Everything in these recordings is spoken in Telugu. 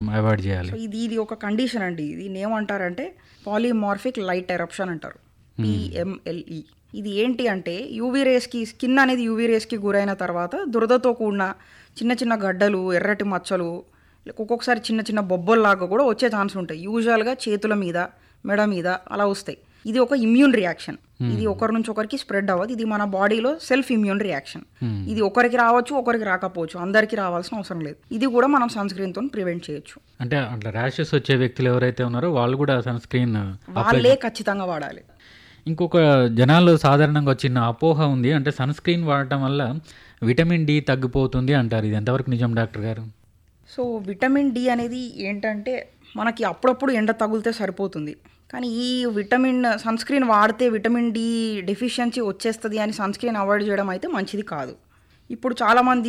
అవాయిడ్ చేయాలి సో ఇది ఇది ఒక కండిషన్ అండి దీన్ని ఏమంటారంటే పాలిమార్ఫిక్ లైట్ ఎరప్షన్ అంటారు పిఎంఎల్ఈ ఇది ఏంటి అంటే యూవీ రేస్కి స్కిన్ అనేది యూవీ రేస్కి గురైన తర్వాత దురదతో కూడిన చిన్న చిన్న గడ్డలు ఎర్రటి మచ్చలు ఒక్కొక్కసారి చిన్న చిన్న బొబ్బల్లాగా కూడా వచ్చే ఛాన్స్ ఉంటాయి యూజువల్గా చేతుల మీద మెడ మీద అలా వస్తాయి ఇది ఒక ఇమ్యూన్ రియాక్షన్ ఇది ఒకరి నుంచి ఒకరికి స్ప్రెడ్ అవ్వదు ఇది మన బాడీలో సెల్ఫ్ ఇమ్యూన్ రియాక్షన్ ఇది ఒకరికి రావచ్చు ఒకరికి రాకపోవచ్చు అందరికీ రావాల్సిన అవసరం లేదు ఇది కూడా మనం సన్ స్క్రీన్తో ప్రివెంట్ చేయొచ్చు అంటే అట్లా ర్యాషెస్ వచ్చే వ్యక్తులు ఎవరైతే ఉన్నారో వాళ్ళు కూడా సన్ స్క్రీన్ వాళ్ళే ఖచ్చితంగా వాడాలి ఇంకొక జనాల్లో సాధారణంగా వచ్చిన అపోహ ఉంది అంటే సన్ స్క్రీన్ వాడటం వల్ల విటమిన్ డి తగ్గిపోతుంది అంటారు ఇది ఎంతవరకు నిజం డాక్టర్ గారు సో విటమిన్ డి అనేది ఏంటంటే మనకి అప్పుడప్పుడు ఎండ తగిలితే సరిపోతుంది కానీ ఈ విటమిన్ సన్ స్క్రీన్ వాడితే విటమిన్ డి డెఫిషియన్సీ వచ్చేస్తుంది అని సన్ స్క్రీన్ అవాయిడ్ చేయడం అయితే మంచిది కాదు ఇప్పుడు చాలామంది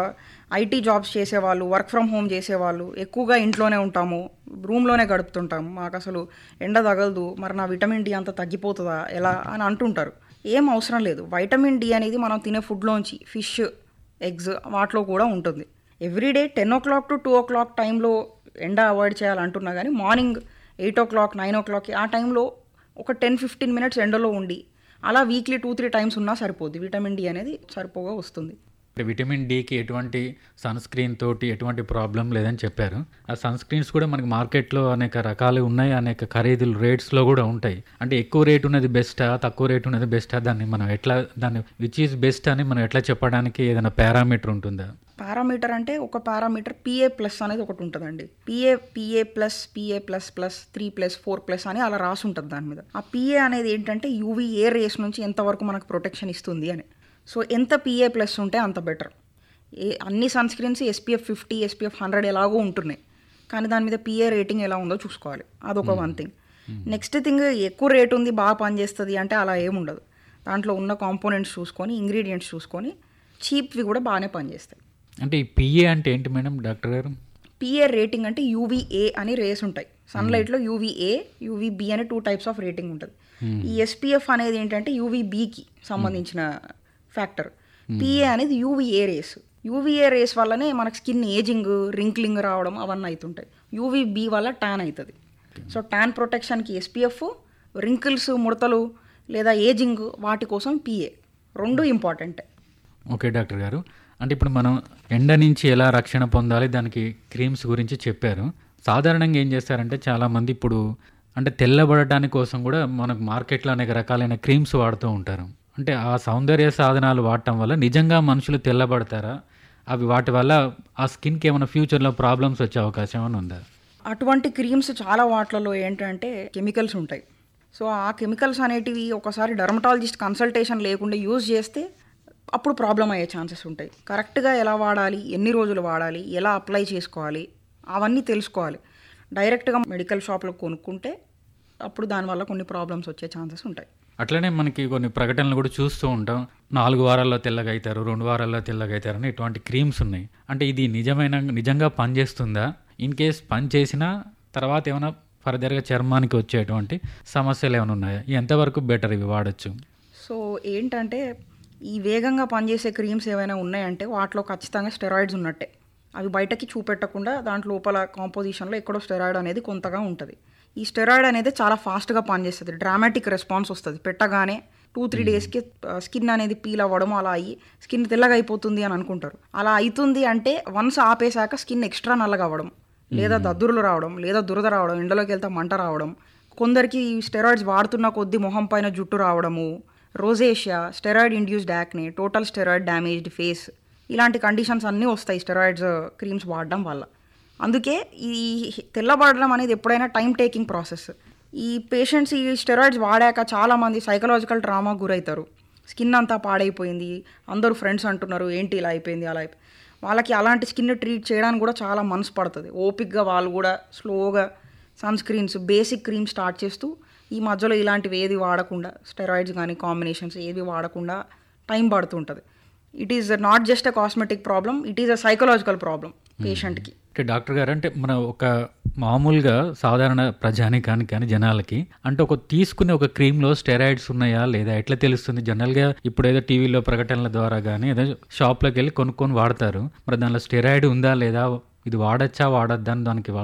ఐటీ జాబ్స్ చేసేవాళ్ళు వర్క్ ఫ్రమ్ హోమ్ చేసేవాళ్ళు ఎక్కువగా ఇంట్లోనే ఉంటాము రూమ్లోనే గడుపుతుంటాము మాకు అసలు ఎండ తగలదు మరి నా విటమిన్ డి అంత తగ్గిపోతుందా ఎలా అని అంటుంటారు ఏం అవసరం లేదు వైటమిన్ డి అనేది మనం తినే ఫుడ్లోంచి ఫిష్ ఎగ్స్ వాటిలో కూడా ఉంటుంది every day ten o'clock to two o'clock టైంలో ఎండ అవాయిడ్ చేయాలంటున్నా కానీ morning eight o'clock nine o'clock ఆ టైంలో ఒక టెన్ ఫిఫ్టీన్ మినిట్స్ ఎండలో ఉండి అలా వీక్లీ టూ త్రీ టైమ్స్ ఉన్నా సరిపోద్ది విటమిన్ డి అనేది సరిపోగా వస్తుంది అంటే విటమిన్ డికి ఎటువంటి సన్ స్క్రీన్ తోటి ఎటువంటి ప్రాబ్లం లేదని చెప్పారు ఆ సన్ స్క్రీన్స్ కూడా మనకి మార్కెట్లో అనేక రకాలు ఉన్నాయి అనేక ఖరీదులు రేట్స్లో కూడా ఉంటాయి అంటే ఎక్కువ రేట్ ఉన్నది బెస్టా తక్కువ రేట్ ఉన్నది బెస్టా దాన్ని మనం ఎట్లా దాన్ని విచ్ ఈస్ బెస్ట్ అని మనం ఎట్లా చెప్పడానికి ఏదైనా పారామీటర్ ఉంటుందా పారామీటర్ అంటే ఒక పారామీటర్ పిఏ ప్లస్ అనేది ఒకటి ఉంటుందండి PA PA plus PA plus plus three plus four plus అని అలా రాసి ఉంటుంది దాని మీద ఆ పిఏ అనేది ఏంటంటే యూవీ ఏ రేస్ నుంచి ఎంతవరకు మనకు ప్రొటెక్షన్ ఇస్తుంది అని సో ఎంత పిఏ ప్లస్ ఉంటే అంత బెటర్ ఏ అన్ని sunscreens SPF fifty SPF hundred ఎలాగో ఉంటున్నాయి కానీ దాని మీద పిఏ రేటింగ్ ఎలా ఉందో చూసుకోవాలి అదొక వన్ థింగ్ నెక్స్ట్ థింగ్ ఎక్కువ రేట్ ఉంది బాగా పనిచేస్తుంది అంటే అలా ఏముండదు దాంట్లో ఉన్న కాంపోనెంట్స్ చూసుకొని ఇంగ్రీడియంట్స్ చూసుకొని చీప్వి కూడా బాగానే పనిచేస్తాయి అంటే ఈ పిఏ అంటే ఏంటి మేడం డాక్టర్ గారు పిఏ రేటింగ్ అంటే యూవీఏ అని రేస్ ఉంటాయి సన్లైట్లో యూవీఏ యూవీబీ అనే టూ టైప్స్ ఆఫ్ రేటింగ్ ఉంటుంది ఈ ఎస్పీఎఫ్ అనేది ఏంటంటే యూవీబీకి సంబంధించిన ఫ్యాక్టర్ పిఏ అనేది యూవీఏ రేస్ యూవీఏ రేస్ వల్లనే మనకు స్కిన్ ఏజింగ్ రింక్లింగ్ రావడం అవన్నీ అవుతుంటాయి యూవీబీ వల్ల ట్యాన్ అవుతుంది సో ట్యాన్ ప్రొటెక్షన్కి ఎస్పీఎఫ్ రింకిల్స్ ముడతలు లేదా ఏజింగ్ వాటి కోసం పిఏ రెండు ఇంపార్టెంటే ఓకే డాక్టర్ గారు అంటే ఇప్పుడు మనం ఎండ నుంచి ఎలా రక్షణ పొందాలి దానికి క్రీమ్స్ గురించి చెప్పారు సాధారణంగా ఏం చేస్తారంటే చాలామంది ఇప్పుడు అంటే తెల్లబడటానికి కోసం కూడా మనకు మార్కెట్లో అనేక రకాలైన క్రీమ్స్ వాడుతూ ఉంటారు అంటే ఆ సౌందర్య సాధనాలు వాడటం వల్ల నిజంగా మనుషులు తెల్లబడతారా అవి వాటి వల్ల ఆ స్కిన్కి ఏమైనా ఫ్యూచర్లో ప్రాబ్లమ్స్ వచ్చే అవకాశం ఏమైనా ఉందా అటువంటి క్రీమ్స్ చాలా వాటిలలో ఏంటంటే కెమికల్స్ ఉంటాయి సో ఆ కెమికల్స్ అనేటివి ఒకసారి డర్మటాలజిస్ట్ కన్సల్టేషన్ లేకుండా యూజ్ చేస్తే అప్పుడు ప్రాబ్లం అయ్యే ఛాన్సెస్ ఉంటాయి కరెక్ట్గా ఎలా వాడాలి ఎన్ని రోజులు వాడాలి ఎలా అప్లై చేసుకోవాలి అవన్నీ తెలుసుకోవాలి డైరెక్ట్గా మెడికల్ షాప్లో కొనుక్కుంటే అప్పుడు దానివల్ల కొన్ని ప్రాబ్లమ్స్ వచ్చే ఛాన్సెస్ ఉంటాయి అట్లనే మనకి కొన్ని ప్రకటనలు కూడా చూస్తూ ఉంటాం నాలుగు వారాల్లో తెల్లగా అవుతారు రెండు వారాల్లో తెల్లగా అవుతారు అని ఇటువంటి క్రీమ్స్ ఉన్నాయి అంటే ఇది నిజమైన నిజంగా పనిచేస్తుందా ఇన్ కేస్ పని చేసినా తర్వాత ఏమైనా ఫర్దర్గా చర్మానికి వచ్చేటువంటి సమస్యలు ఏమైనా ఉన్నాయా ఎంతవరకు బెటర్ ఇవి వాడచ్చు సో ఏంటంటే ఈ వేగంగా పనిచేసే క్రీమ్స్ ఏవైనా ఉన్నాయంటే వాటిలో ఖచ్చితంగా స్టెరాయిడ్స్ ఉన్నట్టే అవి బయటకి చూపెట్టకుండా దాంట్లో లోపల కాంపోజిషన్లో ఎక్కడో స్టెరాయిడ్ అనేది కొంతగా ఉంటుంది ఈ స్టెరాయిడ్ అనేది చాలా ఫాస్ట్గా పనిచేస్తుంది డ్రామాటిక్ రెస్పాన్స్ వస్తుంది పెట్టగానే టూ త్రీ డేస్కి స్కిన్ అనేది పీల్ అవ్వడం అలా అయ్యి స్కిన్ తెల్లగా అయిపోతుంది అని అనుకుంటారు అలా అవుతుంది అంటే వన్స్ ఆపేశాక స్కిన్ ఎక్స్ట్రా నల్లగా అవ్వడం లేదా దద్దురులు రావడం లేదా దురద రావడం ఎండలోకి వెళ్తే మంట రావడం కొందరికి స్టెరాయిడ్స్ వాడుతున్న కొద్దీ మొహం పైన జుట్టు రావడము rosacea steroid induced acne total steroid damaged face ఇలాంటి కండిషన్స్ అన్నీ వస్తాయి స్టెరాయిడ్స్ క్రీమ్స్ వాడడం వల్ల అందుకే ఈ తెల్లబడడం అనేది ఎప్పుడైనా టైం టేకింగ్ ప్రాసెస్ ఈ పేషెంట్స్ ఈ స్టెరాయిడ్స్ వాడాక చాలామంది సైకలాజికల్ డ్రామా గురవుతారు స్కిన్ అంతా పాడైపోయింది అందరూ ఫ్రెండ్స్ అంటున్నారు ఏంటి ఇలా అయిపోయింది అలా అయిపోయింది వాళ్ళకి అలాంటి స్కిన్ ట్రీట్ చేయడానికి కూడా చాలా మనసు పడుతుంది ఓపిక్గా వాళ్ళు కూడా స్లోగా sunscreens basic cream start చేస్తూ ఈ మధ్యలో ఇలాంటివి ఏది వాడకుండా స్టెరాయిడ్స్ కానీ కాంబినేషన్స్ ఏది వాడకుండా టైం పడుతుంటుంది it is not just a cosmetic problem it is a psychological problem పేషెంట్కి అంటే డాక్టర్ గారు అంటే మన ఒక మామూలుగా సాధారణ ప్రజానికానికి కానీ జనాలకి అంటే ఒక తీసుకునే ఒక క్రీమ్లో స్టెరాయిడ్స్ ఉన్నాయా లేదా ఎట్లా తెలుస్తుంది జనరల్గా ఇప్పుడు ఏదో టీవీలో ప్రకటనల ద్వారా కానీ ఏదో షాప్లోకి వెళ్ళి కొనుక్కొని వాడతారు మరి దానిలో స్టెరాయిడ్ ఉందా లేదా ఇది వాడచ్చా వాడద్దా అని దానికి